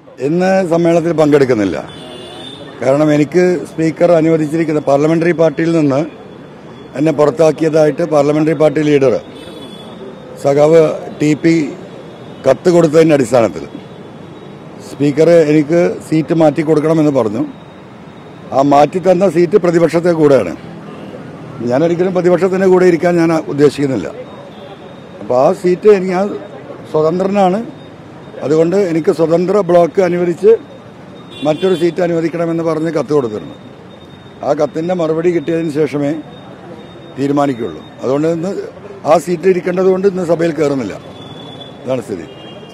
ഇന്ന് സമ്മേളനത്തിൽ പങ്കെടുക്കുന്നില്ല കാരണം എനിക്ക് സ്പീക്കർ അനുവദിച്ചിരിക്കുന്ന പാർലമെന്ററി പാർട്ടിയിൽ നിന്ന് എന്നെ പുറത്താക്കിയതായിട്ട് പാർലമെന്ററി പാർട്ടി ലീഡർ സഖാവ് ടി പി കത്ത് കൊടുത്തതിന്റെ അടിസ്ഥാനത്തിൽ സ്പീക്കർ എനിക്ക് സീറ്റ് മാറ്റി കൊടുക്കണമെന്ന് പറഞ്ഞു ആ മാറ്റി തന്ന സീറ്റ് പ്രതിപക്ഷത്തെ കൂടെയാണ് ഞാനൊരിക്കലും പ്രതിപക്ഷത്തിന്റെ കൂടെ ഇരിക്കാൻ ഞാൻ ഉദ്ദേശിക്കുന്നില്ല അപ്പോൾ ആ സീറ്റ് എനിക്ക് ഞാൻ സ്വതന്ത്രനാണ് അതുകൊണ്ട് എനിക്ക് സ്വതന്ത്ര ബ്ലോക്ക് അനുവദിച്ച് മറ്റൊരു സീറ്റ് അനുവദിക്കണമെന്ന് പറഞ്ഞ് കത്ത് കൊടുത്തിരുന്നു ആ കത്തിൻ്റെ മറുപടി കിട്ടിയതിന് ശേഷമേ തീരുമാനിക്കുള്ളൂ അതുകൊണ്ട് ഇന്ന് ആ സീറ്റ് ഇരിക്കേണ്ടത് കൊണ്ട് ഇന്ന് സഭയിൽ കയറുന്നില്ല ഇതാണ് സ്ഥിതി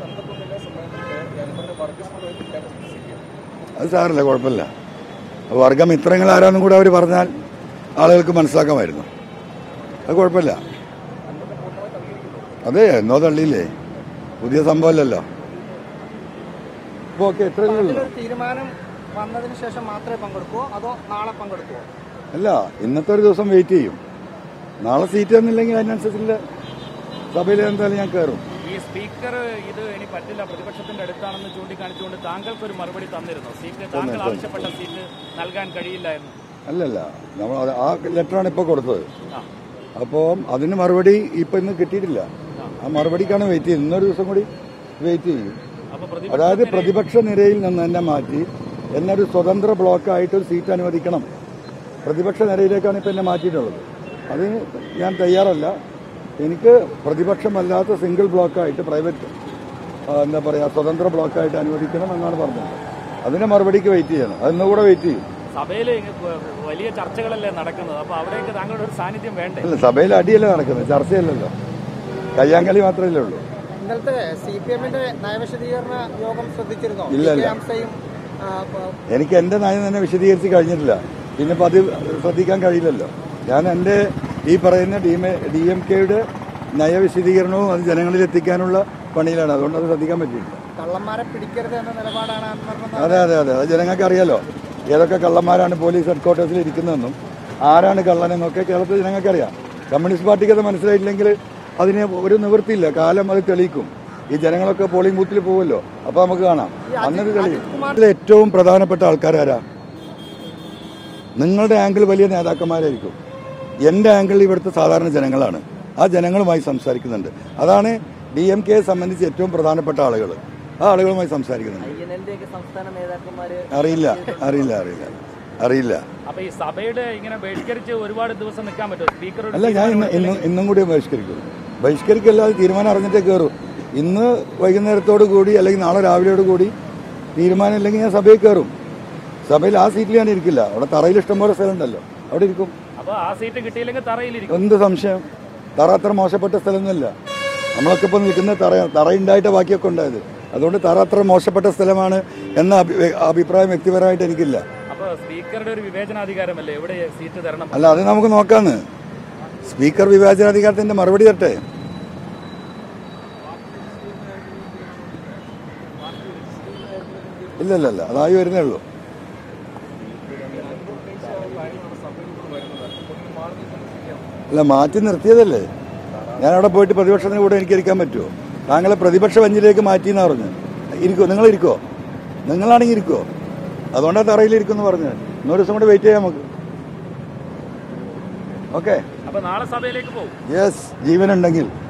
അത് സാറില്ല കുഴപ്പമില്ല വർഗമിത്രങ്ങൾ ആരാന്നും കൂടെ അവർ പറഞ്ഞാൽ ആളുകൾക്ക് മനസ്സിലാക്കാമായിരുന്നു അത് കുഴപ്പമില്ല അതെ എന്നോ തള്ളിയില്ലേ പുതിയ സംഭവമല്ലല്ലോ ഇപ്പൊ ഓക്കെ ഇത്രയേ ഉള്ളൂ ഒരു തീരുമാനം വന്നതിന് ശേഷം മാത്രമേ പങ്കെടുക്കുവോ അതോ നാളെ പങ്കെടുക്കുവോ അല്ല ഇന്നത്തെ ഒരു ദിവസം വെയിറ്റ് ചെയ്യും നാളെ സീറ്റ് തന്നില്ലെങ്കിൽ അതിനനുസരിച്ചുള്ള സഭയിൽ എന്തായാലും ഞാൻ കയറും ഈ സ്പീക്കർ ഇത് ഇനി പറ്റില്ല പ്രതിപക്ഷത്തിന്റെ അടുത്താണെന്ന് ചൂണ്ടിക്കാണിച്ചുകൊണ്ട് താങ്കൾക്ക് ഒരു മറുപടി തന്നിരുന്നു സീറ്റ് താങ്കൾ ആവശ്യപ്പെട്ട സീറ്റ് നൽകാൻ കഴിയില്ല എന്ന് അല്ലല്ല നമ്മൾ അത് ആ ലെറ്ററാണ് ഇപ്പോൾ കൊടുത്തത് ആ. അപ്പോൾ അതിന് മറുപടി ഇപ്പൊ ഇന്ന് കിട്ടിയിട്ടില്ല ആ മറുപടിക്കാണ് വെയിറ്റ് ചെയ്യുന്നത് ഇന്നൊരു ദിവസം കൂടി വെയിറ്റ് ചെയ്യും അപ്പൊ പ്രതി അതായത് പ്രതിപക്ഷ നിരയിൽ നിന്ന് എന്നെ മാറ്റി എന്നെ ഒരു സ്വതന്ത്ര ബ്ലോക്കായിട്ട് ഒരു സീറ്റ് അനുവദിക്കണം പ്രതിപക്ഷ നിരയിലേക്കാണ് ഇപ്പം എന്നെ മാറ്റിയിട്ടുള്ളത് അതിന് ഞാൻ തയ്യാറല്ല എനിക്ക് പ്രതിപക്ഷമല്ലാത്ത സിംഗിൾ ബ്ലോക്കായിട്ട് പ്രൈവറ്റ് ആ, എന്താ പറയുക സ്വതന്ത്ര ബ്ലോക്കായിട്ട് അനുവദിക്കണം എന്നാണ് പറഞ്ഞത് അതിന്റെ മറുപടിക്ക് വെയിറ്റ് ചെയ്യണം അതിന്നുകൂടെ വെയിറ്റ് ചെയ്യും സഭയിൽ വലിയ ചർച്ചകളല്ലേ നടക്കുന്നത് അപ്പൊ അവിടേക്ക് താങ്കളുടെ ഒരു സാന്നിധ്യം വേണ്ടേ അല്ല സഭയിൽ അടിയല്ലേ നടക്കുന്നത് ചർച്ചയല്ലല്ലോ കയ്യാങ്കളി മാത്രമല്ലേ ഉള്ളൂ ഇന്നലത്തെ സി പി എമ്മിന്റെ നയവിശദീകരണ യോഗം ശ്രദ്ധിച്ചിരുന്നോ ഇല്ല, പി. കെ. ഇല്ല. ഹംസയും ആ, പ- എനിക്ക് എന്റെ നയം തന്നെ വിശദീകരിച്ച് കഴിഞ്ഞിട്ടില്ല പിന്നെ ഇപ്പൊ അത് ശ്രദ്ധിക്കാൻ കഴിയില്ലല്ലോ ഞാൻ എന്റെ ഈ പറയുന്ന ഡി എം കെയുടെ നയവിശദീകരണവും അത് ജനങ്ങളിൽ എത്തിക്കാനുള്ള പണിയിലാണ് അതുകൊണ്ട് അത് ശ്രദ്ധിക്കാൻ പറ്റിയില്ല കള്ളന്മാരെ പിടിക്കരുത് എന്ന നിലപാടാണ് അൻവറിനെന്ന് അതെ അതെ അതെ അത് ജനങ്ങൾക്ക് അറിയാലോ ഏതൊക്കെ കള്ളന്മാരാണ് പോലീസ് ഹെഡ്ക്വാർട്ടേഴ്സിൽ ഇരിക്കുന്നതെന്നും ആരാണ് കള്ളനെന്നൊക്കെ കേരളത്തിൽ ജനങ്ങൾക്കറിയാം കമ്മ്യൂണിസ്റ്റ് പാർട്ടിക്ക് അത് മനസ്സിലായില്ലെങ്കിൽ അതിന് ഒരു നിവൃത്തിയില്ല കാലം അത് തെളിയിക്കും ഈ ജനങ്ങളൊക്കെ പോളിംഗ് ബൂത്തിൽ പോകുമല്ലോ അപ്പൊ നമുക്ക് കാണാം അന്നത് തെളിയും ഇതിൽ ഏറ്റവും പ്രധാനപ്പെട്ട ആൾക്കാരാരാ നിങ്ങളുടെ ആംഗിൾ വലിയ നേതാക്കന്മാരായിരിക്കും എൻ്റെ ആംഗിൾ ഇവിടുത്തെ സാധാരണ ജനങ്ങളാണ് ആ ജനങ്ങളുമായി സംസാരിക്കുന്നുണ്ട് അതാണ് ഡി എം കെയെ സംബന്ധിച്ച് ഏറ്റവും പ്രധാനപ്പെട്ട ആളുകൾ ആ ആളുകളുമായി സംസാരിക്കുന്നുണ്ട് സംസ്ഥാന നേതാക്കന്മാര് അറിയില്ല അറിയില്ല അറിയില്ല അറിയില്ല അപ്പൊ ഈ സഭയുടെ ഇങ്ങനെ ബഹിഷ്കരിച്ച് ഒരുപാട് ദിവസം നിൽക്കാൻ പറ്റുമോ സ്പീക്കറുടെ അല്ല ഞാൻ ഇന്ന് ഇന്നും ഇന്നും കൂടി ബഹിഷ്കരിക്കും ബഹിഷ്കരിക്കല്ലാതെ തീരുമാനം അറിഞ്ഞിട്ടേ കയറും ഇന്ന് വൈകുന്നേരത്തോടു കൂടി അല്ലെങ്കിൽ നാളെ രാവിലെയോട് കൂടി തീരുമാനം ഇല്ലെങ്കിൽ ഞാൻ സഭയിൽ കയറും സഭയിൽ ആ സീറ്റിൽ ഞാൻ ഇരിക്കില്ല അവിടെ തറയിൽ ഇഷ്ടംപോലെ സ്ഥലം ഉണ്ടല്ലോ അവിടെ ഇരിക്കും അപ്പൊ ആ സീറ്റ് കിട്ടിയില്ലെങ്കിൽ തറയിലിരിക്കും എന്ത് സംശയം തറ അത്ര മോശപ്പെട്ട സ്ഥലമൊന്നുമല്ല നമ്മളൊക്കെ ഇപ്പം നിൽക്കുന്ന തറ തറയുണ്ടായിട്ട് ബാക്കിയൊക്കെ ഉണ്ടായത് അതുകൊണ്ട് തറ അത്ര മോശപ്പെട്ട സ്ഥലമാണ് എന്ന അഭി- അഭിപ്രായം വ്യക്തിപരമായിട്ട് എനിക്കില്ല അപ്പൊ സ്പീക്കറുടെ ഒരു വിവേചനാധികാരമല്ലേ എവിടെ സീറ്റ് തരണം അല്ല അത് നമുക്ക് നോക്കാന്ന് സ്പീക്കർ വിവേചനാധികാരത്തിന്റെ മറുപടി തട്ടെ ഇല്ല ഇല്ല ഇല്ല അതായി വരുന്നേ ഉള്ളൂ അല്ല മാറ്റി നിർത്തിയതല്ലേ ഞാൻ അവിടെ പോയിട്ട് പ്രതിപക്ഷത്തിന് കൂടെ എനിക്ക് ഇരിക്കാൻ പറ്റുമോ താങ്കളെ പ്രതിപക്ഷ ബെഞ്ചിലേക്ക് മാറ്റി എന്ന് പറഞ്ഞു ഇരിക്കോ നിങ്ങൾ ഇരിക്കോ നിങ്ങളാണെങ്കിൽ ഇരിക്കോ അതുകൊണ്ടാണ് തറയിൽ ഇരിക്കുമെന്ന് പറഞ്ഞു ഇന്നൊരു ദിവസം കൂടെ വെയിറ്റ് ചെയ്യാം നമുക്ക് ഓക്കെ അപ്പൊ നാളെ സഭയിലേക്ക് പോകും യെസ് ജീവനുണ്ടെങ്കിൽ